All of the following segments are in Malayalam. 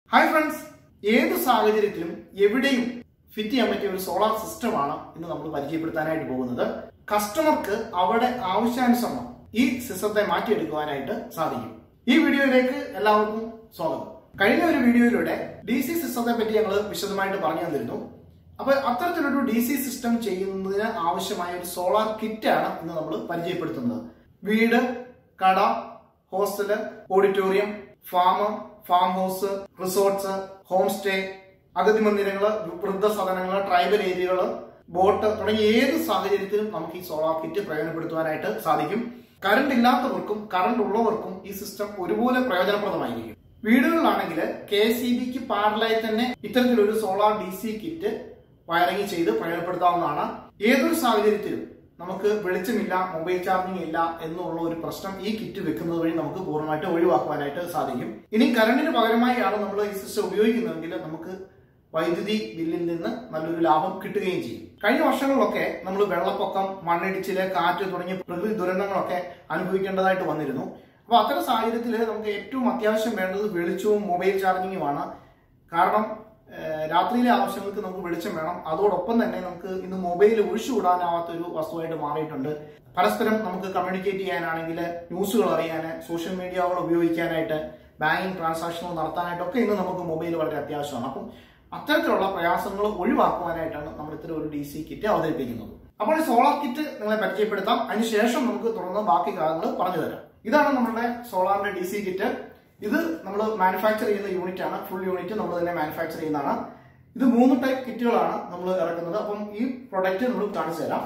ഹായ് ഫ്രണ്ട്സ് ഏത് സാഹചര്യത്തിലും എവിടെയും ഫിറ്റ് ചെയ്യാൻ പറ്റിയ ഒരു സോളാർ സിസ്റ്റമാണ് ഇന്ന് നമ്മൾ പരിചയപ്പെടുത്താനായിട്ട് പോകുന്നത് കസ്റ്റമർക്ക് അവിടെ ആവശ്യാനുസരണം ഈ സിസ്റ്റത്തെ മാറ്റിയെടുക്കുവാനായിട്ട് സാധിക്കും ഈ വീഡിയോയിലേക്ക് എല്ലാവർക്കും സ്വാഗതം കഴിഞ്ഞ ഒരു വീഡിയോയിലൂടെ ഡി സി സിസ്റ്റത്തെ പറ്റി ഞങ്ങൾ വിശദമായിട്ട് പറഞ്ഞു തന്നിരുന്നു അപ്പൊ അത്തരത്തിലൊരു ഡി സി സിസ്റ്റം ചെയ്യുന്നതിന് ആവശ്യമായ ഒരു സോളാർ കിറ്റാണ് ഇന്ന് നമ്മൾ പരിചയപ്പെടുത്തുന്നത് വീട് കട hostel auditorium farm farm house resorts home stay അഗതി മന്ദിരങ്ങള് വൃദ്ധസദനങ്ങള് ട്രൈബൽ ഏരിയകള് ബോട്ട് തുടങ്ങിയ ഏത് സാഹചര്യത്തിലും നമുക്ക് ഈ സോളാർ കിറ്റ് പ്രയോജനപ്പെടുത്തുവാനായിട്ട് സാധിക്കും കറണ്ട് ഇല്ലാത്തവർക്കും കറണ്ട് ഉള്ളവർക്കും ഈ സിസ്റ്റം ഒരുപോലെ പ്രയോജനപ്രദമായിരിക്കും വീടുകളിലാണെങ്കിൽ കെ എസ് ഇ ബിക്ക് പാരലായി തന്നെ ഇത്തരത്തിലൊരു solar D C kit wiring ചെയ്ത് പ്രയോജനപ്പെടുത്താവുന്നതാണ് ഏതൊരു സാഹചര്യത്തിലും നമുക്ക് വെളിച്ചമില്ല മൊബൈൽ ചാർജിംഗ് ഇല്ല എന്നുള്ള ഒരു പ്രശ്നം ഈ കിറ്റ് വെക്കുന്നത് വഴി നമുക്ക് പൂർണ്ണമായിട്ട് ഒഴിവാക്കുവാനായിട്ട് സാധിക്കും ഇനി കറണ്ടിന് പകരമായാണ് നമ്മൾ ഈ സിസ്റ്റം ഉപയോഗിക്കുന്നതെങ്കിൽ നമുക്ക് വൈദ്യുതി ബില്ലിൽ നിന്ന് നല്ലൊരു ലാഭം കിട്ടുകയും ചെയ്യും കഴിഞ്ഞ വർഷങ്ങളിലൊക്കെ നമ്മൾ വെള്ളപ്പൊക്കം മണ്ണിടിച്ചില് കാറ്റ് തുടങ്ങിയ പ്രകൃതി ദുരന്തങ്ങളൊക്കെ അനുഭവിക്കേണ്ടതായിട്ട് വന്നിരുന്നു അപ്പൊ അത്തരം സാഹചര്യത്തിൽ നമുക്ക് ഏറ്റവും അത്യാവശ്യം വേണ്ടത് വെളിച്ചവും മൊബൈൽ ചാർജിങ്ങുമാണ് കാരണം ഏഹ് രാത്രിയിലെ ആവശ്യങ്ങൾക്ക് നമുക്ക് വെളിച്ചം വേണം അതോടൊപ്പം തന്നെ നമുക്ക് ഇന്ന് മൊബൈൽ ഒഴിച്ചുകൂടാനാവാത്ത ഒരു വസ്തുവായിട്ട് മാറിയിട്ടുണ്ട് പരസ്പരം നമുക്ക് കമ്മ്യൂണിക്കേറ്റ് ചെയ്യാനാണെങ്കിൽ ന്യൂസുകൾ അറിയാൻ സോഷ്യൽ മീഡിയകൾ ഉപയോഗിക്കാനായിട്ട് ബാങ്കിങ് ട്രാൻസാക്ഷനുകൾ നടത്താനായിട്ടൊക്കെ ഇന്ന് നമുക്ക് മൊബൈൽ വളരെ അത്യാവശ്യമാണ് അപ്പം അത്തരത്തിലുള്ള പ്രയാസങ്ങൾ ഒഴിവാക്കുവാനായിട്ടാണ് നമ്മൾ ഇത്തരം ഒരു ഡി സി കിറ്റ് അവതരിപ്പിക്കുന്നത് അപ്പോൾ ഈ സോളാർ കിറ്റ് നിങ്ങളെ പരിചയപ്പെടുത്താം അതിനുശേഷം നമുക്ക് തുടർന്ന് ബാക്കി കാര്യങ്ങൾ പറഞ്ഞു തരാം ഇതാണ് നമ്മുടെ സോളാറിന്റെ ഡി സി കിറ്റ് ഇത് നമ്മൾ മാനുഫാക്ചർ ചെയ്യുന്ന യൂണിറ്റ് ആണ് ഫുൾ യൂണിറ്റ് നമ്മൾ തന്നെ മാനുഫാക്ചർ ചെയ്യുന്നതാണ് ഇത് മൂന്ന് ടൈപ്പ് കിറ്റുകളാണ് നമ്മൾ ഇറക്കുന്നത് അപ്പം ഈ പ്രൊഡക്റ്റ് നമ്മൾ കാണിച്ചു തരാം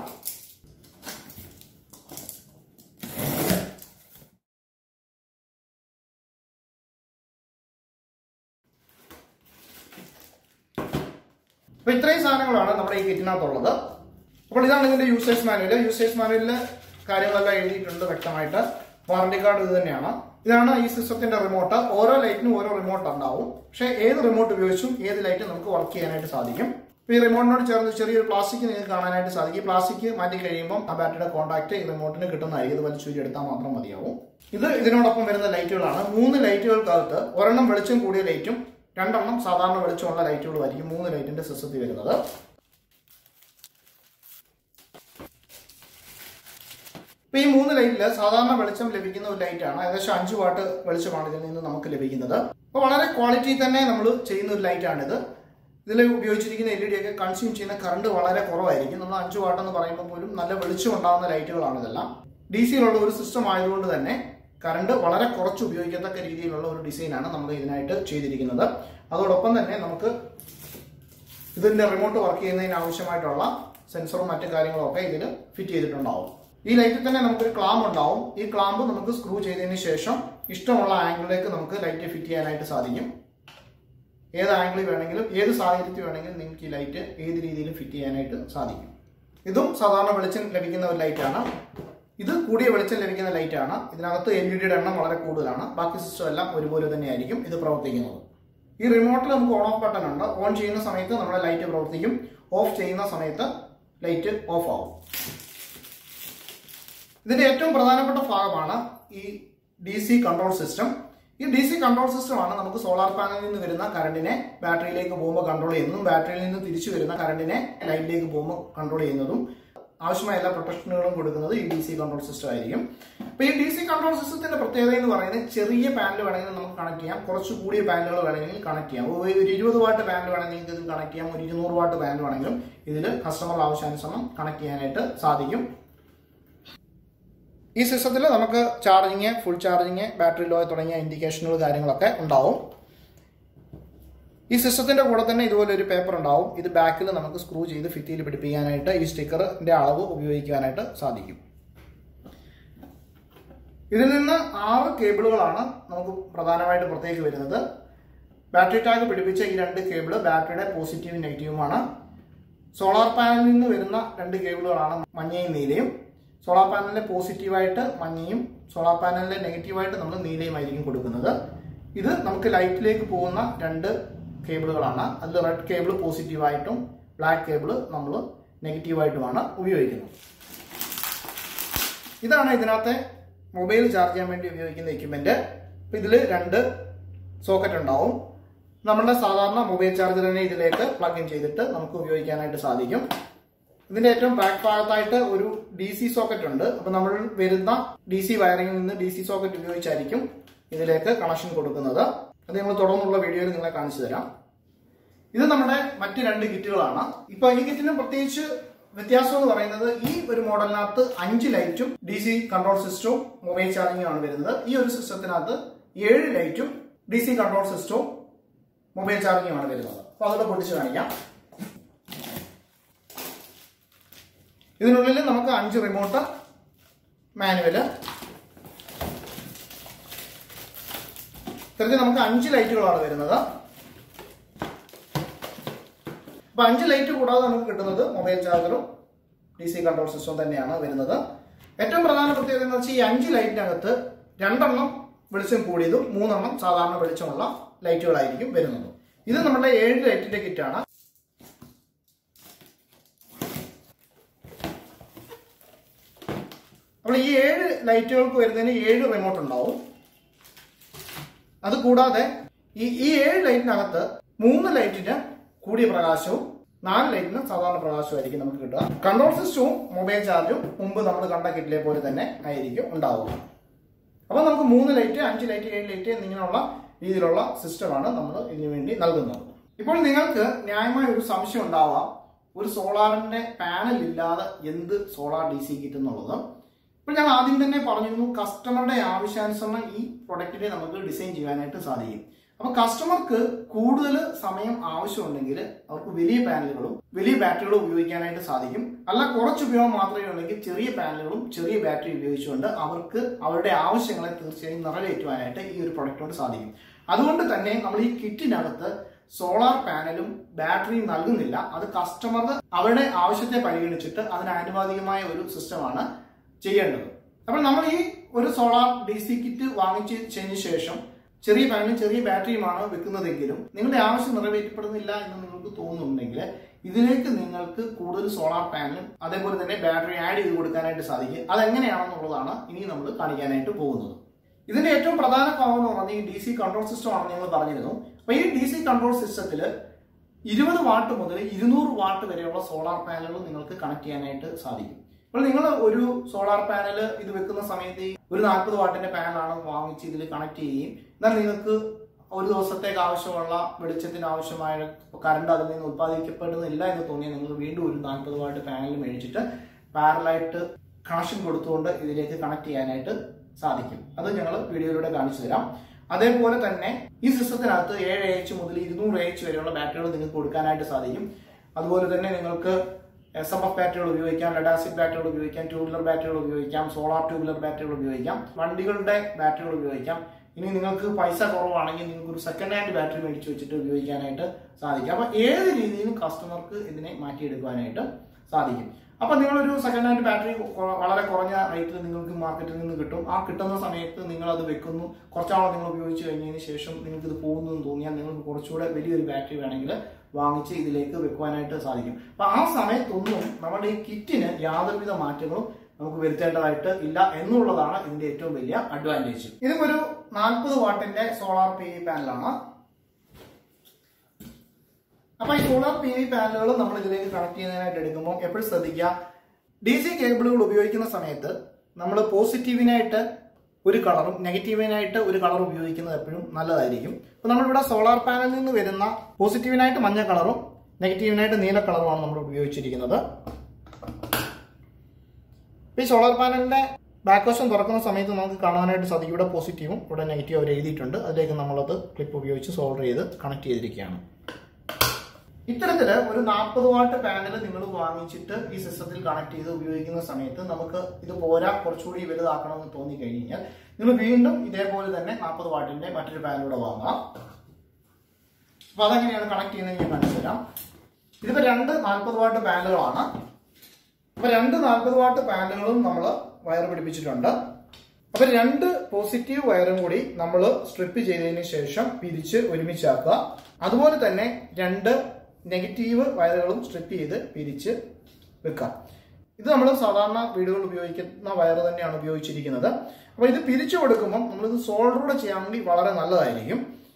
അപ്പൊ ഇത്രയും സാധനങ്ങളാണ് നമ്മുടെ ഈ കിറ്റിനകത്തുള്ളത് അപ്പോൾ ഇതാണ് ഇതിന്റെ യൂസേഴ്സ് മാനുവൽ യൂസേഴ്സ് മാനുവലില് കാര്യങ്ങളെല്ലാം എഴുതിയിട്ടുണ്ട് വ്യക്തമായിട്ട് വാറണ്ടി കാർഡ് ഇത് തന്നെയാണ് ഇതാണ് ഈ സിസ്റ്റത്തിന്റെ റിമോട്ട് ഓരോ ലൈറ്റിനും ഓരോ റിമോട്ട് ഉണ്ടാവും പക്ഷേ ഏത് റിമോട്ട് ഉപയോഗിച്ചും ഏത് ലൈറ്റ് നമുക്ക് വർക്ക് ചെയ്യാനായിട്ട് സാധിക്കും ഇപ്പൊ ഈ റിമോട്ടിനോട് ചേർന്ന് ചെറിയൊരു പ്ലാസ്റ്റിക് നിങ്ങൾക്ക് കാണാനായിട്ട് സാധിക്കും ഈ പ്ലാസ്റ്റിക് മാറ്റി കഴിയുമ്പോൾ ആ ബാറ്ററിയുടെ കോൺടാക്ട് ഈ റിമോട്ടിന് കിട്ടുന്നതായിരിക്കും ഇത് വലിച്ചൂരി എടുത്താൽ മാത്രം മതിയാവും ഇത് ഇതിനോടൊപ്പം വരുന്ന ലൈറ്റുകളാണ് മൂന്ന് ലൈറ്റുകൾക്കകത്ത് ഒരെണ്ണം വെളിച്ചം കൂടിയ ലൈറ്റും രണ്ടെണ്ണം സാധാരണ വെളിച്ചമുള്ള ലൈറ്റുകളുമായിരിക്കും മൂന്ന് ലൈറ്റിന്റെ സിസ്റ്റത്തിൽ വരുന്നത് ഇപ്പൊ ഈ മൂന്ന് ലൈറ്റിൽ സാധാരണ വെളിച്ചം ലഭിക്കുന്ന ഒരു ലൈറ്റാണ് ഏകദേശം അഞ്ച് വാട്ട് വെളിച്ചമാണ് ഇതിൽ നിന്ന് നമുക്ക് ലഭിക്കുന്നത് അപ്പോൾ വളരെ ക്വാളിറ്റി തന്നെ നമ്മൾ ചെയ്യുന്ന ഒരു ലൈറ്റാണിത് ഇതിൽ ഉപയോഗിച്ചിരിക്കുന്ന എൽ ഇ ഡി ഒക്കെ കൺസ്യൂം ചെയ്യുന്ന കറണ്ട് വളരെ കുറവായിരിക്കും നമ്മൾ അഞ്ച് വാട്ട് എന്ന് പറയുമ്പോൾ പോലും നല്ല വെളിച്ചം ഉണ്ടാകുന്ന ലൈറ്റുകളാണ് ഇതെല്ലാം ഡി സിയിലുള്ള ഒരു സിസ്റ്റം ആയതുകൊണ്ട് തന്നെ കറണ്ട് വളരെ കുറച്ച് ഉപയോഗിക്കത്തക്ക രീതിയിലുള്ള ഒരു ഡിസൈനാണ് നമ്മൾ ഇതിനായിട്ട് ചെയ്തിരിക്കുന്നത് അതോടൊപ്പം തന്നെ നമുക്ക് ഇതിന്റെ റിമോട്ട് വർക്ക് ചെയ്യുന്നതിന് ആവശ്യമായിട്ടുള്ള സെൻസറും മറ്റു കാര്യങ്ങളും ഒക്കെ ഇതിൽ ഫിറ്റ് ചെയ്തിട്ടുണ്ടാവും ഈ ലൈറ്റിൽ തന്നെ നമുക്കൊരു ക്ലാമ്പ് ഉണ്ടാവും ഈ ക്ലാമ്പ് നമുക്ക് സ്ക്രൂ ചെയ്തതിന് ശേഷം ഇഷ്ടമുള്ള ആംഗിളിലേക്ക് നമുക്ക് ലൈറ്റ് ഫിറ്റ് ചെയ്യാനായിട്ട് സാധിക്കും ഏത് ആംഗിളിൽ വേണമെങ്കിലും ഏത് സാഹചര്യത്തിൽ വേണമെങ്കിലും നിങ്ങൾക്ക് ഈ ലൈറ്റ് ഏത് രീതിയിലും ഫിറ്റ് ചെയ്യാനായിട്ട് സാധിക്കും ഇതും സാധാരണ വെളിച്ചം ലഭിക്കുന്ന ഒരു ലൈറ്റാണ് ഇത് കൂടിയ വെളിച്ചം ലഭിക്കുന്ന ലൈറ്റാണ് ഇതിനകത്ത് എൽ ഇ ഡിയുടെ എണ്ണം വളരെ കൂടുതലാണ് ബാക്കി സിസ്റ്റം എല്ലാം ഒരുപോലെ തന്നെയായിരിക്കും ഇത് പ്രവർത്തിക്കുന്നത് ഈ റിമോട്ടിൽ നമുക്ക് ഓൺ ഓഫ് ബട്ടൺ ഉണ്ട് ഓൺ ചെയ്യുന്ന സമയത്ത് നമ്മുടെ ലൈറ്റ് പ്രവർത്തിക്കും ഓഫ് ചെയ്യുന്ന സമയത്ത് ലൈറ്റ് ഓഫ് ആവും ഇതിന്റെ ഏറ്റവും പ്രധാനപ്പെട്ട ഭാഗമാണ് ഈ ഡി സി കൺട്രോൾ സിസ്റ്റം ഈ ഡി സി കൺട്രോൾ സിസ്റ്റം ആണ് നമുക്ക് സോളാർ പാനലിൽ നിന്ന് വരുന്ന കറണ്ടിനെ ബാറ്ററിയിലേക്ക് പോകുമ്പോൾ കൺട്രോൾ ചെയ്യുന്നതും ബാറ്ററിയിൽ നിന്ന് തിരിച്ചു വരുന്ന കറണ്ടിനെ ലൈറ്റിലേക്ക് പോകുമ്പോൾ കൺട്രോൾ ചെയ്യുന്നതും ആവശ്യമായ എല്ലാ പ്രൊട്ടക്ഷനുകളും കൊടുക്കുന്നത് ഈ ഡി സി കൺട്രോൾ സിസ്റ്റം ആയിരിക്കും അപ്പൊ ഈ ഡി സി കൺട്രോൾ സിസ്റ്റത്തിന്റെ പ്രത്യേകത എന്ന് പറയുന്നത് ചെറിയ പാനൽ വേണമെങ്കിൽ നമുക്ക് കണക്ട് ചെയ്യാം കുറച്ച് കൂടിയ പാനലുകൾ വേണമെങ്കിൽ കണക്ട് ചെയ്യാം ഒരു ഇരുപത് വാട്ട് പാനൽ വേണമെങ്കിൽ നിങ്ങൾക്ക് ഇതിൽ കണക്ട് ചെയ്യാം ഒരു ഇരുന്നൂറ് വാട്ട് പാനൽ വേണമെങ്കിലും ഇതിൽ കസ്റ്റമർ ആവശ്യാനുസരണം കണക്ട് ചെയ്യാനായിട്ട് സാധിക്കും ഈ സിസ്റ്റത്തിൽ നമുക്ക് charging full charging battery low തുടങ്ങിയ ഇൻഡിക്കേഷനുകൾ കാര്യങ്ങളൊക്കെ ഉണ്ടാവും ഈ സിസ്റ്റത്തിന്റെ കൂടെ തന്നെ ഇതുപോലെ ഒരു പേപ്പർ ഉണ്ടാവും ഇത് ബാക്കിൽ നമുക്ക് സ്ക്രൂ ചെയ്ത് ഫിറ്റിയിൽ പിടിപ്പിക്കാനായിട്ട് ഈ സ്റ്റിക്കറിന്റെ അളവ് ഉപയോഗിക്കാനായിട്ട് സാധിക്കും ഇതിൽ നിന്ന് ആറ് കേബിളുകളാണ് നമുക്ക് പ്രധാനമായിട്ട് പുറത്തേക്ക് വരുന്നത് ബാറ്ററി ടാഗ് പിടിപ്പിച്ച ഈ രണ്ട് കേബിള് ബാറ്ററിയുടെ പോസിറ്റീവും നെഗറ്റീവുമാണ് സോളാർ പാനലിൽ നിന്ന് വരുന്ന രണ്ട് കേബിളുകളാണ് മഞ്ഞയും നീലയും സോളാർ പാനലിന്റെ പോസിറ്റീവായിട്ട് മഞ്ഞയും സോളാർ പാനലിന്റെ നെഗറ്റീവായിട്ട് നമ്മൾ നീലയുമായിരിക്കും കൊടുക്കുന്നത് ഇത് നമുക്ക് ലൈറ്റിലേക്ക് പോകുന്ന രണ്ട് കേബിളുകളാണ് അതിൽ റെഡ് കേബിൾ പോസിറ്റീവായിട്ടും ബ്ലാക്ക് കേബിൾ നമ്മൾ നെഗറ്റീവായിട്ടുമാണ് ഉപയോഗിക്കുന്നത് ഇതാണ് ഇതിനകത്തെ മൊബൈൽ ചാർജ് ചെയ്യാൻ വേണ്ടി ഉപയോഗിക്കുന്ന എക്യുപ്മെന്റ് ഇതിൽ രണ്ട് സോക്കറ്റ് ഉണ്ടാവും നമ്മുടെ സാധാരണ മൊബൈൽ ചാർജറിനെ ഇതിലേക്ക് പ്ലഗ് ഇൻ ചെയ്തിട്ട് നമുക്ക് ഉപയോഗിക്കാനായിട്ട് സാധിക്കും ഇതിന്റെ ഏറ്റവും ബാക്ക് ഭാഗത്തായിട്ട് ഒരു ഡി സി സോക്കറ്റ് ഉണ്ട് അപ്പൊ നമ്മൾ വരുന്ന ഡി സി വയറിംഗിൽ നിന്ന് ഡി സി സോക്കറ്റ് ഉപയോഗിച്ചായിരിക്കും ഇതിലേക്ക് കണക്ഷൻ കൊടുക്കുന്നത് അത് ഞങ്ങൾ തുടർന്നുള്ള വീഡിയോയിൽ നിങ്ങളെ കാണിച്ചു തരാം ഇത് നമ്മുടെ മറ്റ് രണ്ട് കിറ്റുകളാണ് ഇപ്പൊ ഈ കിറ്റിന് പ്രത്യേകിച്ച് വ്യത്യാസം എന്ന് പറയുന്നത് ഈ ഒരു മോഡലിനകത്ത് അഞ്ച് ലൈറ്റും ഡി സി കൺട്രോൾ സിസ്റ്റവും മൊബൈൽ ചാർജിങ്ങും ആണ് വരുന്നത് ഈ ഒരു സിസ്റ്റത്തിനകത്ത് ഏഴ് ലൈറ്റും ഡി സി കൺട്രോൾ സിസ്റ്റവും മൊബൈൽ ചാർജിങ്ങും ആണ് വരുന്നത് അപ്പൊ അതോടെ പൊട്ടിച്ച് കാണിക്കാം ഇതിനുള്ളിൽ നമുക്ക് അഞ്ച് റിമോട്ട് മാനുവല് ഇത്തരത്തിൽ നമുക്ക് അഞ്ച് ലൈറ്റുകളാണ് വരുന്നത് അപ്പൊ അഞ്ച് ലൈറ്റ് കൂടാതെ നമുക്ക് കിട്ടുന്നത് മൊബൈൽ ചാർജറും ഡി സി കൺട്രോൾ സിസ്റ്റവും തന്നെയാണ് വരുന്നത് ഏറ്റവും പ്രധാന പ്രത്യേകത എന്ന് വെച്ചാൽ ഈ അഞ്ച് ലൈറ്റിനകത്ത് രണ്ടെണ്ണം വെളിച്ചം കൂടിയതും മൂന്നെണ്ണം സാധാരണ വെളിച്ചമുള്ള ലൈറ്റുകളായിരിക്കും വരുന്നത് ഇത് നമ്മുടെ ഏഴ് ലൈറ്റിന്റെ കിറ്റാണ് അപ്പോൾ ഈ ഏഴ് ലൈറ്റുകൾക്ക് വരുന്നതിന് ഏഴ് റിമോട്ട് ഉണ്ടാവും അത് കൂടാതെ ഈ ഈ ഏഴ് ലൈറ്റിനകത്ത് മൂന്ന് ലൈറ്റിന് കൂടിയ പ്രകാശവും നാല് ലൈറ്റിന് സാധാരണ പ്രകാശമായിരിക്കും നമുക്ക് കിട്ടുക കൺട്രോൾ സിസ്റ്റവും മൊബൈൽ ചാർജും മുമ്പ് നമ്മൾ കണ്ട കിറ്റിലെ പോലെ തന്നെ ആയിരിക്കും ഉണ്ടാവുക അപ്പൊ നമുക്ക് മൂന്ന് ലൈറ്റ് അഞ്ച് ലൈറ്റ് ഏഴ് ലൈറ്റ് എന്നിങ്ങനെയുള്ള രീതിയിലുള്ള സിസ്റ്റമാണ് നമ്മൾ ഇതിനു വേണ്ടി നൽകുന്നത് ഇപ്പോൾ നിങ്ങൾക്ക് ന്യായമായ ഒരു സംശയം ഉണ്ടാവാം ഒരു സോളാറിന്റെ പാനൽ ഇല്ലാതെ എന്ത് സോളാർ ഡി സി കിറ്റ് എന്നുള്ളത് ഇപ്പോൾ ഞാൻ ആദ്യം തന്നെ പറഞ്ഞിരുന്നു കസ്റ്റമറുടെ ആവശ്യാനുസരണം ഈ പ്രൊഡക്റ്റിനെ നമുക്ക് ഡിസൈൻ ചെയ്യാനായിട്ട് സാധിക്കും അപ്പൊ കസ്റ്റമർക്ക് കൂടുതൽ സമയം ആവശ്യമുണ്ടെങ്കിൽ അവർക്ക് വലിയ പാനലുകളും വലിയ ബാറ്ററികളും ഉപയോഗിക്കാനായിട്ട് സാധിക്കും അല്ല കുറച്ച് ഉപയോഗം മാത്രമേ ഉള്ളെങ്കിൽ ചെറിയ പാനലുകളും ചെറിയ ബാറ്ററി ഉപയോഗിച്ചുകൊണ്ട് അവർക്ക് അവരുടെ ആവശ്യങ്ങളെ തീർച്ചയായും നിറവേറ്റുവാനായിട്ട് ഈ ഒരു പ്രൊഡക്റ്റ് കൊണ്ട് സാധിക്കും അതുകൊണ്ട് തന്നെ നമ്മൾ ഈ കിറ്റിനകത്ത് സോളാർ പാനലും ബാറ്ററിയും നൽകുന്നില്ല അത് കസ്റ്റമർ അവരുടെ ആവശ്യത്തെ പരിഗണിച്ചിട്ട് അതിന് ആനുപാതികമായ ഒരു സിസ്റ്റമാണ് ചെയ്യേണ്ടത് അപ്പോൾ നമ്മൾ ഈ ഒരു സോളാർ ഡി സി കിറ്റ് വാങ്ങിച്ചതിന് ശേഷം ചെറിയ പാനലും ചെറിയ ബാറ്ററിയുമാണ് വെക്കുന്നതെങ്കിലും നിങ്ങളുടെ ആവശ്യം നിറവേറ്റപ്പെടുന്നില്ല എന്ന് നിങ്ങൾക്ക് തോന്നുന്നുണ്ടെങ്കിൽ ഇതിലേക്ക് നിങ്ങൾക്ക് കൂടുതൽ സോളാർ പാനലും അതേപോലെ തന്നെ ബാറ്ററി ആഡ് ചെയ്ത് കൊടുക്കാനായിട്ട് സാധിക്കും അതെങ്ങനെയാണെന്നുള്ളതാണ് ഇനി നമ്മൾ കാണിക്കാനായിട്ട് പോകുന്നത് ഇതിന്റെ ഏറ്റവും പ്രധാന ഭാഗം എന്ന് പറഞ്ഞാൽ ഈ ഡി സി കൺട്രോൾ സിസ്റ്റം ആണെന്ന് നിങ്ങൾ പറഞ്ഞിരുന്നു അപ്പൊ ഈ ഡി സി കൺട്രോൾ സിസ്റ്റത്തിൽ ഇരുപത് വാട്ട് മുതൽ ഇരുന്നൂറ് വാട്ട് വരെയുള്ള സോളാർ പാനലുകൾ നിങ്ങൾക്ക് കണക്ട് ചെയ്യാനായിട്ട് സാധിക്കും അപ്പോൾ നിങ്ങൾ ഒരു സോളാർ പാനൽ ഇത് വെക്കുന്ന സമയത്ത് ഒരു നാൽപ്പത് വാട്ടിന്റെ പാനലാണ് വാങ്ങിച്ച് ഇതിൽ കണക്ട് ചെയ്യുകയും എന്നാൽ നിങ്ങൾക്ക് ഒരു ദിവസത്തേക്ക് ആവശ്യമുള്ള വെളിച്ചത്തിന് ആവശ്യമായ കറണ്ട് അതിൽ നിന്ന് ഉത്പാദിക്കപ്പെടുന്നില്ല എന്ന് തോന്നിയാൽ നിങ്ങൾ വീണ്ടും ഒരു നാൽപ്പത് വാട്ട് പാനൽ മേടിച്ചിട്ട് പാരലായിട്ട് കണക്ഷൻ കൊടുത്തുകൊണ്ട് ഇതിലേക്ക് കണക്ട് ചെയ്യാനായിട്ട് സാധിക്കും അത് ഞങ്ങൾ വീഡിയോയിലൂടെ കാണിച്ചു തരാം അതേപോലെ തന്നെ ഈ സിസ്റ്റത്തിനകത്ത് ഏഴ് എച്ച് മുതൽ ഇരുന്നൂറ് എച്ച് വരെയുള്ള ബാറ്ററികൾ നിങ്ങൾക്ക് കൊടുക്കാനായിട്ട് സാധിക്കും അതുപോലെ തന്നെ നിങ്ങൾക്ക് എസ് എം എഫ് ബാറ്ററികൾ ഉപയോഗിക്കാം ലെഡാസിഡ് ബാറ്ററികൾ ഉപയോഗിക്കാം ട്യൂബുലർ ബാറ്ററികൾ ഉപയോഗിക്കാം സോളാർ ട്യൂബുലർ ബാറ്ററികൾ ഉപയോഗിക്കാം വണ്ടികളുടെ ബാറ്ററികൾ ഉപയോഗിക്കാം ഇനി നിങ്ങൾക്ക് പൈസ കുറവാണെങ്കിൽ നിങ്ങൾക്ക് ഒരു സെക്കൻഡ് ഹാൻഡ് ബാറ്ററി മേടിച്ച് വെച്ചിട്ട് ഉപയോഗിക്കാനായിട്ട് സാധിക്കും അപ്പൊ ഏത് രീതിയിലും കസ്റ്റമർക്ക് ഇതിനെ മാറ്റിയെടുക്കുവാനായിട്ട് സാധിക്കും അപ്പൊ നിങ്ങളൊരു സെക്കൻഡ് ഹാൻഡ് ബാറ്ററി കൊ- വളരെ കുറഞ്ഞ റേറ്റിൽ നിങ്ങൾക്ക് മാർക്കറ്റിൽ നിന്ന് കിട്ടും ആ കിട്ടുന്ന സമയത്ത് നിങ്ങൾ അത് വെക്കുന്നു കുറച്ചാളെ നിങ്ങൾ ഉപയോഗിച്ച് കഴിഞ്ഞതിന് ശേഷം നിങ്ങൾക്ക് ഇത് പോകുന്നു എന്ന് തോന്നിയാൽ നിങ്ങൾക്ക് കുറച്ചുകൂടെ വലിയൊരു ബാറ്ററി വേണമെങ്കിൽ വാങ്ങിച്ച് ഇതിലേക്ക് വെക്കുവാനായിട്ട് സാധിക്കും അപ്പൊ ആ സമയത്തൊന്നും നമ്മുടെ ഈ കിറ്റിന് യാതൊരുവിധ മാറ്റങ്ങളും നമുക്ക് വരുത്തേണ്ടതായിട്ട് ഇല്ല എന്നുള്ളതാണ് ഇതിന്റെ ഏറ്റവും വലിയ അഡ്വാൻറ്റേജ് ഇതും ഒരു നാൽപ്പത് വാട്ടിന്റെ സോളാർ പി വി പാനലാണ് അപ്പൊ ഈ സോളാർ പി വി പാനലുകൾ നമ്മൾ ഇതിലേക്ക് കണക്ട് ചെയ്യുന്നതിനായിട്ട് എടുക്കുമ്പോൾ എപ്പോഴും ശ്രദ്ധിക്കുക ഡി സി കേബിളുകൾ ഉപയോഗിക്കുന്ന സമയത്ത് നമ്മൾ പോസിറ്റീവിനായിട്ട് ഒരു കളറും നെഗറ്റീവിനായിട്ട് ഒരു കളർ ഉപയോഗിക്കുന്നത് എപ്പോഴും നല്ലതായിരിക്കും അപ്പൊ നമ്മളിവിടെ സോളാർ പാനലിൽ നിന്ന് വരുന്ന പോസിറ്റീവിനായിട്ട് മഞ്ഞ കളറും നെഗറ്റീവിനായിട്ട് നീല കളറുമാണ് നമ്മൾ ഉപയോഗിച്ചിരിക്കുന്നത് ഇപ്പൊ ഈ സോളാർ പാനലിന്റെ ബാക്ക് വശം തുറക്കുന്ന സമയത്ത് നമുക്ക് കാണാനായിട്ട് സാധിക്കും ഇവിടെ പോസിറ്റീവും ഇവിടെ നെഗറ്റീവും അവർ എഴുതിയിട്ടുണ്ട് അതിലേക്ക് നമ്മളത് ക്ലിപ്പ് ഉപയോഗിച്ച് സോൾഡർ ചെയ്ത് കണക്ട് ചെയ്തിരിക്കുകയാണ് ഇത്തരത്തില് ഒരു നാൽപ്പത് വാട്ട് പാനൽ നിങ്ങൾ വാങ്ങിച്ചിട്ട് ഈ സിസ്റ്റത്തിൽ കണക്ട് ചെയ്ത് ഉപയോഗിക്കുന്ന സമയത്ത് നമുക്ക് ഇത് പോരാ കുറച്ചുകൂടി വലുതാക്കണമെന്ന് തോന്നി കഴിഞ്ഞാൽ നിങ്ങൾ വീണ്ടും ഇതേപോലെ തന്നെ നാൽപ്പത് വാട്ടിന്റെ മറ്റൊരു പാനലൂടെ വാങ്ങാം അപ്പൊ അതെങ്ങനെയാണ് കണക്ട് ചെയ്യുന്നത് ഞാൻ കാണിച്ചു തരാം ഇതിപ്പോ രണ്ട് നാൽപ്പത് വാട്ട് പാനലുകളാണ് അപ്പൊ രണ്ട് നാൽപ്പത് വാട്ട് പാനലുകളും നമ്മൾ വയർ പിടിപ്പിച്ചിട്ടുണ്ട് അപ്പൊ രണ്ട് പോസിറ്റീവ് വയറും കൂടി നമ്മൾ സ്ട്രിപ്പ് ചെയ്തതിന് ശേഷം പിരിച്ച് ഒരുമിച്ചാക്കുക അതുപോലെ തന്നെ രണ്ട് നെഗറ്റീവ് വയറുകളും സ്ട്രിപ്പ് ചെയ്ത് പിരിച്ച് വെക്കാം ഇത് നമ്മൾ സാധാരണ വീടുകൾ ഉപയോഗിക്കുന്ന വയർ തന്നെയാണ് ഉപയോഗിച്ചിരിക്കുന്നത് അപ്പൊ ഇത് പിരിച്ചു കൊടുക്കുമ്പോൾ നമ്മളിത് സോൾഡറൂടെ ചെയ്യാൻ വേണ്ടി വളരെ നല്ലതായിരിക്കും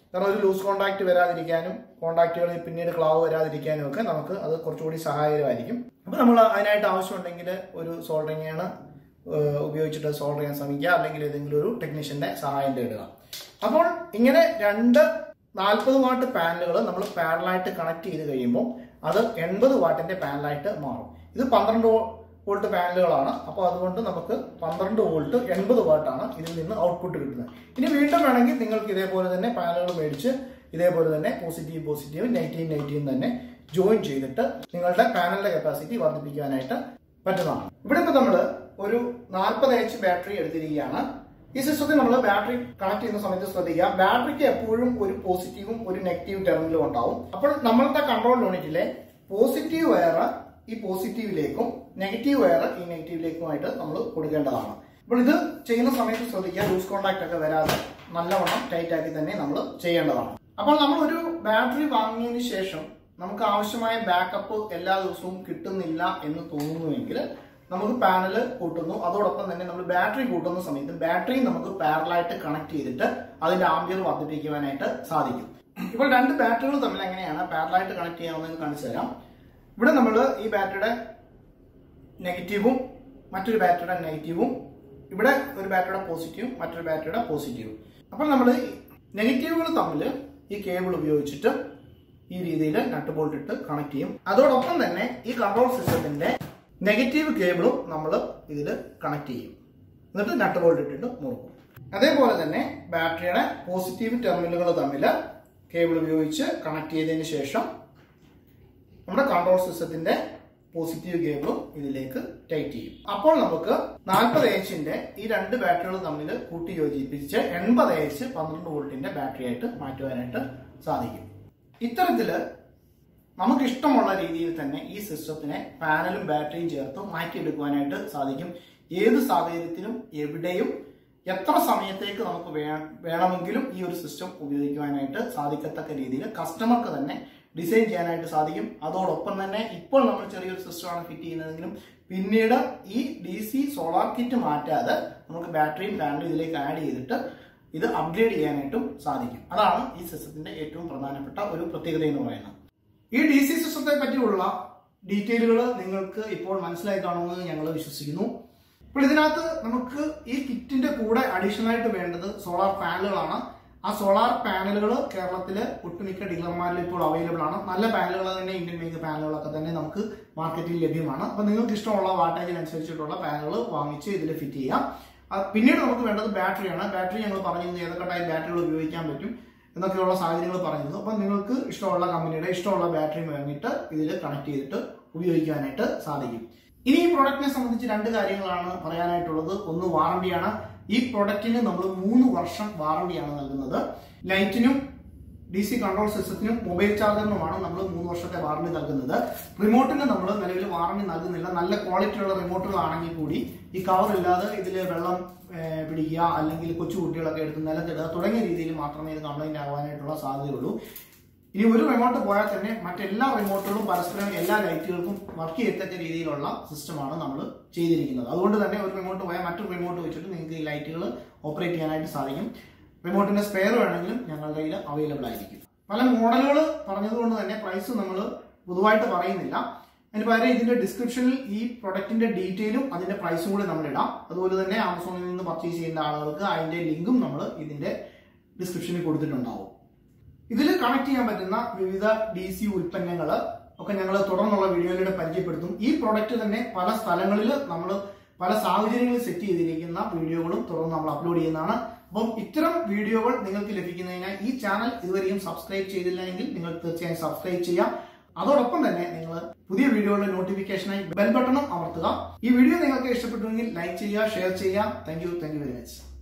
കാരണം ഒരു ലൂസ് കോണ്ടാക്ട് വരാതിരിക്കാനും കോണ്ടാക്റ്റുകളിൽ പിന്നീട് ക്ലാവ് വരാതിരിക്കാനും ഒക്കെ നമുക്ക് അത് കുറച്ചുകൂടി സഹായകരമായിരിക്കും അപ്പോൾ നമ്മൾ അതിനായിട്ട് ആവശ്യമുണ്ടെങ്കിൽ ഒരു സോൾഡറിങ്ങാണ് ഉപയോഗിച്ചിട്ട് സോൾഡർ ചെയ്യാൻ ശ്രമിക്കുക അല്ലെങ്കിൽ ഏതെങ്കിലും ഒരു ടെക്നീഷ്യന്റെ സഹായം തേടുക അപ്പോൾ ഇങ്ങനെ രണ്ട് നാൽപ്പത് വാട്ട് പാനലുകൾ നമ്മൾ പാനലായിട്ട് കണക്ട് ചെയ്ത് കഴിയുമ്പോൾ അത് എൺപത് വാട്ടിന്റെ പാനലായിട്ട് മാറും ഇത് പന്ത്രണ്ട് വോൾട്ട് പാനലുകളാണ് അപ്പോൾ അതുകൊണ്ട് നമുക്ക് പന്ത്രണ്ട് വോൾട്ട് എൺപത് വാട്ടാണ് ഇതിൽ നിന്ന് ഔട്ട്പുട്ട് കിട്ടുന്നത് ഇനി വീണ്ടും വേണമെങ്കിൽ നിങ്ങൾക്ക് ഇതേപോലെ തന്നെ പാനലുകൾ മേടിച്ച് ഇതേപോലെ തന്നെ പോസിറ്റീവ് പോസിറ്റീവ് നെഗറ്റീവ് നെഗറ്റീവ് തന്നെ ജോയിൻ ചെയ്തിട്ട് നിങ്ങളുടെ പാനലിന്റെ കപ്പാസിറ്റി വർദ്ധിപ്പിക്കാനായിട്ട് പറ്റുന്നതാണ് ഇവിടെ ഇപ്പോൾ നമ്മൾ ഒരു നാൽപ്പത് എച്ച് ബാറ്ററി എടുത്തിരിക്കുകയാണ് ഈ സിസ്റ്റത്തിൽ നമ്മൾ ബാറ്ററി കണക്ട് ചെയ്യുന്ന സമയത്ത് ശ്രദ്ധിക്കുക ബാറ്ററിക്ക് എപ്പോഴും ഒരു പോസിറ്റീവും ഒരു നെഗറ്റീവ് ടെർമിനലും ഉണ്ടാവും അപ്പോൾ നമ്മളുടെ കൺട്രോൾ യൂണിറ്റിലെ പോസിറ്റീവ് വയർ ഈ പോസിറ്റീവിലേക്കും നെഗറ്റീവ് വയർ ഈ നെഗറ്റീവിലേക്കുമായിട്ട് നമ്മൾ കൊടുക്കേണ്ടതാണ് അപ്പോൾ ഇത് ചെയ്യുന്ന സമയത്ത് ശ്രദ്ധിക്കുക ലൂസ് കോണ്ടാക്ട് ഒക്കെ വരാതെ നല്ലവണ്ണം ടൈറ്റ് ആക്കി തന്നെ നമ്മൾ ചെയ്യേണ്ടതാണ് അപ്പോൾ നമ്മൾ ഒരു ബാറ്ററി വാങ്ങിയതിന് ശേഷം നമുക്ക് ആവശ്യമായ ബാക്കപ്പ് എല്ലാ ദിവസവും കിട്ടുന്നില്ല എന്ന് തോന്നുന്നുവെങ്കിൽ നമുക്ക് പാനൽ കൂട്ടുന്നു അതോടൊപ്പം തന്നെ നമ്മൾ ബാറ്ററി കൂട്ടുന്ന സമയത്ത് ബാറ്ററി നമുക്ക് പാരലായിട്ട് കണക്ട് ചെയ്തിട്ട് അതിന്റെ ആംബിയർ വർദ്ധിപ്പിക്കുവാനായിട്ട് സാധിക്കും ഇപ്പോൾ രണ്ട് ബാറ്ററികൾ തമ്മിൽ എങ്ങനെയാണ് പാരലായിട്ട് കണക്ട് ചെയ്യാവുന്നതെന്ന് കാണിച്ചു തരാം ഇവിടെ നമ്മൾ ഈ ബാറ്ററിയുടെ നെഗറ്റീവും മറ്റൊരു ബാറ്ററിയുടെ നെഗറ്റീവും ഇവിടെ ഒരു ബാറ്ററിയുടെ പോസിറ്റീവും മറ്റൊരു ബാറ്ററിയുടെ പോസിറ്റീവും അപ്പോൾ നമ്മൾ നെഗറ്റീവുകൾ തമ്മിൽ ഈ കേബിൾ ഉപയോഗിച്ചിട്ട് ഈ രീതിയിൽ നട്ട് ബോൾട്ട് ഇട്ട് കണക്ട് ചെയ്യും അതോടൊപ്പം തന്നെ ഈ കൺട്രോൾ സിസ്റ്റത്തിന്റെ നെഗറ്റീവ് കേബിളും നമ്മൾ ഇതിൽ കണക്ട് ചെയ്യും എന്നിട്ട് നട്ട് ബോൾട്ട് ഇട്ടിട്ട് മുറുക്കും അതേപോലെ തന്നെ ബാറ്ററിയുടെ പോസിറ്റീവ് ടെർമിനലുകൾ തമ്മിൽ കേബിൾ ഉപയോഗിച്ച് കണക്ട് ചെയ്തതിന് ശേഷം നമ്മുടെ കൺട്രോൾ സിസ്റ്റത്തിന്റെ പോസിറ്റീവ് കേബിളും ഇതിലേക്ക് ടൈറ്റ് ചെയ്യും അപ്പോൾ നമുക്ക് നാൽപ്പത് എച്ചിന്റെ ഈ രണ്ട് ബാറ്ററികൾ തമ്മിൽ കൂട്ടി യോജിപ്പിച്ച് എൺപത് എച്ച് പന്ത്രണ്ട് വോൾട്ടിന്റെ ബാറ്ററി ആയിട്ട് മാറ്റുവാനായിട്ട് സാധിക്കും ഇത്തരത്തില് നമുക്ക് ഇഷ്ടമുള്ള രീതിയിൽ തന്നെ ഈ സിസ്റ്റത്തിനെ പാനലും ബാറ്ററിയും ചേർത്ത് മാറ്റിയെടുക്കുവാനായിട്ട് സാധിക്കും ഏത് സാഹചര്യത്തിലും എവിടെയും എത്ര സമയത്തേക്ക് നമുക്ക് വേ- വേണമെങ്കിലും ഈ ഒരു സിസ്റ്റം ഉപയോഗിക്കുവാനായിട്ട് സാധിക്കത്തക്ക രീതിയിൽ കസ്റ്റമർക്ക് തന്നെ ഡിസൈൻ ചെയ്യാനായിട്ട് സാധിക്കും അതോടൊപ്പം തന്നെ ഇപ്പോൾ നമ്മൾ ചെറിയൊരു സിസ്റ്റമാണ് ഫിറ്റ് ചെയ്യുന്നതെങ്കിലും പിന്നീട് ഈ ഡി സി സോളാർ കിറ്റ് മാറ്റാതെ നമുക്ക് ബാറ്ററിയും പാനലും ഇതിലേക്ക് ആഡ് ചെയ്തിട്ട് ഇത് അപ്ഗ്രേഡ് ചെയ്യാനായിട്ടും സാധിക്കും അതാണ് ഈ സിസ്റ്റത്തിന്റെ ഏറ്റവും പ്രധാനപ്പെട്ട ഒരു പ്രത്യേകത എന്ന് പറയുന്നത് ഈ ഡി സി സിസ്റ്റത്തെ പറ്റിയുള്ള ഡീറ്റെയിലുകൾ നിങ്ങൾക്ക് ഇപ്പോൾ മനസ്സിലായി കാണുമെന്ന് ഞങ്ങൾ വിശ്വസിക്കുന്നു ഇപ്പോൾ ഇതിനകത്ത് നമുക്ക് ഈ കിറ്റിന്റെ കൂടെ അഡീഷണൽ ആയിട്ട് വേണ്ടത് സോളാർ പാനലുകളാണ് ആ സോളാർ പാനലുകൾ കേരളത്തിലെ ഒട്ടുമിക്ക ഡീലർമാരിൽ ഇപ്പോൾ അവൈലബിൾ ആണ് നല്ല പാനലുകൾ തന്നെ ഇന്ത്യൻ മേക്ക് പാനലുകളൊക്കെ തന്നെ നമുക്ക് മാർക്കറ്റിൽ ലഭ്യമാണ് അപ്പൊ നിങ്ങൾക്ക് ഇഷ്ടമുള്ള വാട്ടേജിനനുസരിച്ചിട്ടുള്ള പാനലുകൾ വാങ്ങിച്ച് ഇതിൽ ഫിറ്റ് ചെയ്യാം ആ, പിന്നീട് നമുക്ക് വേണ്ടത് ബാറ്ററിയാണ് ബാറ്ററി ഞങ്ങൾ പറഞ്ഞിരുന്നു ഏതൊക്കെ ടൈപ്പ് ബാറ്ററികൾ ഉപയോഗിക്കാൻ പറ്റും എന്നൊക്കെയുള്ള സാഹചര്യങ്ങൾ പറഞ്ഞിരുന്നു അപ്പം നിങ്ങൾക്ക് ഇഷ്ടമുള്ള കമ്പനിയുടെ ഇഷ്ടമുള്ള ബാറ്ററി വാങ്ങിയിട്ട് ഇതിൽ കണക്ട് ചെയ്തിട്ട് ഉപയോഗിക്കാനായിട്ട് സാധിക്കും ഇനി ഈ പ്രോഡക്റ്റിനെ സംബന്ധിച്ച് രണ്ട് കാര്യങ്ങളാണ് പറയാനായിട്ടുള്ളത് ഒന്ന് വാറണ്ടിയാണ് ഈ പ്രോഡക്റ്റിന് നമ്മൾ മൂന്ന് വർഷം വാറണ്ടിയാണ് നൽകുന്നത് ലൈറ്റിനും ഡി സി കൺട്രോൾ സിസ്റ്റത്തിനും മൊബൈൽ ചാർജറിനുമാണ് നമ്മൾ മൂന്ന് വർഷത്തെ വാറണ്ടി നൽകുന്നത് റിമോട്ടിന് നമ്മൾ നിലവിൽ വാറണ്ടി നൽകുന്നില്ല നല്ല ക്വാളിറ്റിയുള്ള റിമോട്ടുകളാണെങ്കിൽ കൂടി ഈ കവർ ഇല്ലാതെ ഇതിൽ വെള്ളം ഏഹ്, പിടിക്കുക അല്ലെങ്കിൽ കൊച്ചു കുട്ടികളൊക്കെ എടുത്ത് നിലത്തിടുക തുടങ്ങിയ രീതിയിൽ മാത്രമേ ഇത് കംപ്ലൈന്റ് ആവാനായിട്ടുള്ള സാധ്യതയുള്ളൂ ഇനി ഒരു റിമോട്ട് പോയാൽ തന്നെ മറ്റെല്ലാ റിമോട്ടുകളും പരസ്പരം എല്ലാ ലൈറ്റുകൾക്കും വർക്ക് ചെയ്യത്തക്ക രീതിയിലുള്ള സിസ്റ്റമാണ് നമ്മൾ ചെയ്തിരിക്കുന്നത് അതുകൊണ്ട് തന്നെ ഒരു റിമോട്ട് പോയാൽ മറ്റൊരു റിമോട്ട് വെച്ചിട്ട് നിങ്ങൾക്ക് ഈ ലൈറ്റുകൾ ഓപ്പറേറ്റ് ചെയ്യാനായിട്ട് സാധിക്കും റിമോട്ടിന്റെ സ്പെയർ വേണമെങ്കിലും ഞങ്ങളുടെ കയ്യിൽ അവൈലബിൾ ആയിരിക്കും പല മോഡലുകൾ പറഞ്ഞതുകൊണ്ട് തന്നെ പ്രൈസ് നമ്മൾ പൊതുവായിട്ട് പറയുന്നില്ല അതിന് പകരം ഇതിന്റെ ഡിസ്ക്രിപ്ഷനിൽ ഈ പ്രൊഡക്റ്റിന്റെ ഡീറ്റെയിലും അതിന്റെ പ്രൈസും കൂടി നമ്മൾ ഇടാം അതുപോലെ തന്നെ ആമസോണിൽ നിന്ന് പർച്ചേസ് ചെയ്യുന്ന ആളുകൾക്ക് അതിന്റെ ലിങ്കും നമ്മൾ ഇതിന്റെ ഡിസ്ക്രിപ്ഷനിൽ കൊടുത്തിട്ടുണ്ടാവും ഇതിൽ കണക്ട് ചെയ്യാൻ പറ്റുന്ന വിവിധ ഡി സി ഉൽപ്പന്നങ്ങൾ ഒക്കെ ഞങ്ങൾ തുടർന്നുള്ള വീഡിയോയിലൂടെ പരിചയപ്പെടുത്തും ഈ പ്രോഡക്റ്റ് തന്നെ പല സ്ഥലങ്ങളിൽ നമ്മൾ പല സാഹചര്യങ്ങളിൽ സെറ്റ് ചെയ്തിരിക്കുന്ന വീഡിയോകളും തുടർന്ന് നമ്മൾ അപ്ലോഡ് ചെയ്യുന്നതാണ് അപ്പം ഇത്തരം വീഡിയോകൾ നിങ്ങൾക്ക് ലഭിക്കുന്നതിന് ഈ ചാനൽ ഇതുവരെയും സബ്സ്ക്രൈബ് ചെയ്തില്ലെങ്കിൽ നിങ്ങൾ തീർച്ചയായും സബ്സ്ക്രൈബ് ചെയ്യാം അതോടൊപ്പം തന്നെ നിങ്ങൾ പുതിയ വീഡിയോകളുടെ നോട്ടിഫിക്കേഷനായി ബെൽ ബട്ടണും അമർത്തുക ഈ വീഡിയോ നിങ്ങൾക്ക് ഇഷ്ടപ്പെട്ടുവെങ്കിൽ ലൈക്ക് ചെയ്യുക ഷെയർ ചെയ്യുക thank you thank you very much